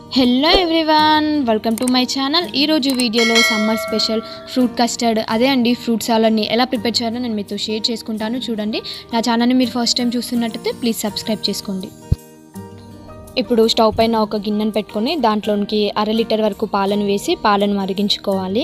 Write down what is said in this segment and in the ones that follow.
hello everyone welcome to my channel ఈరోజు వీడియోలో summer special fruit custard అదే అండి ఫ్రూట్ సాలడ్ని ఎలా ప్రిపేర్ చేయాలో నేను మీతో షేర్ చేసుకుంటాను చూడండి నా ఛానల్ని మీరు ఫస్ట్ టైం చూస్తున్నట్టయితే ప్లీజ్ సబ్స్క్రైబ్ చేసుకోండి ఇప్పుడు స్టవ్ పైన ఒక గిన్నెను పెట్టుకొని దాంట్లోనికి అర లీటర్ వరకు పాలను వేసి పాలను మరిగించుకోవాలి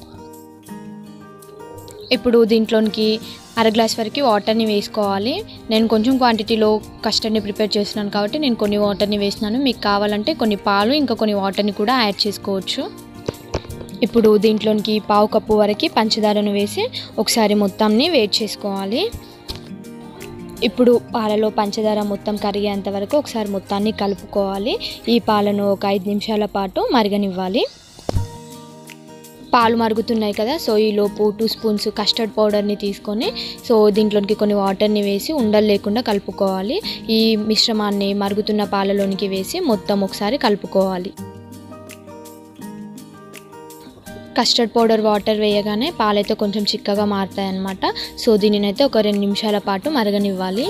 ఇప్పుడు దీంట్లోనికి అర గ్లాస్ వరకు వాటర్ని వేసుకోవాలి నేను కొంచెం క్వాంటిటీలో కస్టర్డ్ని ప్రిపేర్ చేస్తున్నాను కాబట్టి నేను కొన్ని వాటర్ని వేసినాను మీకు కావాలంటే కొన్ని పాలు ఇంకా కొన్ని వాటర్ని కూడా యాడ్ చేసుకోవచ్చు ఇప్పుడు దీంట్లోనికి పావు కప్పు వరకు పంచదారను వేసి ఒకసారి మొత్తాన్ని వేడి చేసుకోవాలి ఇప్పుడు పాలలో పంచదార మొత్తం కరిగేంత వరకు ఒకసారి మొత్తాన్ని కలుపుకోవాలి ఈ పాలను ఒక ఐదు నిమిషాల పాటు మరగనివ్వాలి పాలు మరుగుతున్నాయి కదా సో ఈలోపు టూ స్పూన్స్ కస్టర్డ్ పౌడర్ని తీసుకొని సో దీంట్లోకి కొన్ని వాటర్ని వేసి ఉండలు లేకుండా కలుపుకోవాలి ఈ మిశ్రమాన్ని మరుగుతున్న పాలలోనికి వేసి మొత్తం ఒకసారి కలుపుకోవాలి కస్టర్డ్ పౌడర్ వాటర్ వేయగానే పాలైతే కొంచెం చిక్కగా మారుతాయి అన్నమాట సో దీనినైతే ఒక రెండు నిమిషాల పాటు మరగనివ్వాలి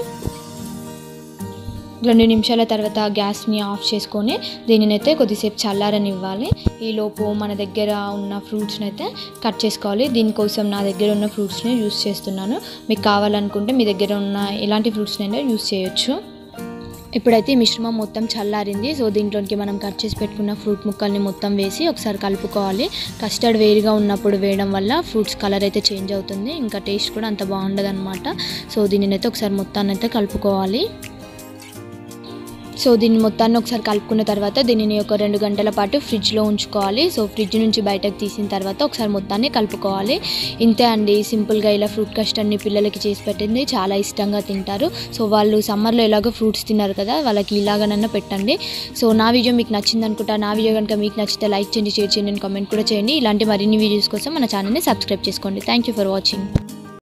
రెండు నిమిషాల తర్వాత గ్యాస్ని ఆఫ్ చేసుకొని దీనినైతే కొద్దిసేపు చల్లారనివ్వాలి ఈలోపు మన దగ్గర ఉన్న ఫ్రూట్స్ని అయితే కట్ చేసుకోవాలి దీనికోసం నా దగ్గర ఉన్న ఫ్రూట్స్ని యూస్ చేస్తున్నాను మీకు కావాలనుకుంటే మీ దగ్గర ఉన్న ఎలాంటి ఫ్రూట్స్ని అయినా యూస్ చేయొచ్చు ఇప్పుడైతే ఈ మిశ్రమం మొత్తం చల్లారింది సో దీంట్లోకి మనం కట్ చేసి పెట్టుకున్న ఫ్రూట్ ముక్కల్ని మొత్తం వేసి ఒకసారి కలుపుకోవాలి కస్టర్డ్ వేడిగా ఉన్నప్పుడు వేయడం వల్ల ఫ్రూట్స్ కలర్ అయితే చేంజ్ అవుతుంది ఇంకా టేస్ట్ కూడా అంత బాగుండదు అనమాట సో దీనిని అయితే ఒకసారి మొత్తాన్ని అయితే కలుపుకోవాలి సో దీన్ని మొత్తాన్ని ఒకసారి కలుపుకున్న తర్వాత దీనిని ఒక రెండు గంటల పాటు ఫ్రిడ్జ్లో ఉంచుకోవాలి సో ఫ్రిడ్జ్ నుంచి బయటకు తీసిన తర్వాత ఒకసారి మొత్తాన్ని కలుపుకోవాలి ఇంతే అండి సింపుల్గా ఇలా ఫ్రూట్ కస్టర్డ్ని పిల్లలకి చేసి పెట్టింది చాలా ఇష్టంగా తింటారు సో వాళ్ళు సమ్మర్లో ఎలాగో ఫ్రూట్స్ తిన్నారు కదా వాళ్ళకి ఇలాగనన్నా పెట్టండి సో నా వీడియో మీకు నచ్చింది అనుకుంటా నా వీడియో కనుక మీకు నచ్చితే లైక్ చేయండి షేర్ చేయండి కామెంట్ కూడా చేయండి ఇలాంటి మరిన్ని వీడియోస్ కోసం మన ఛానల్ని సబ్స్క్రైబ్ చేసుకోండి థ్యాంక్ యూ ఫర్ వాచింగ్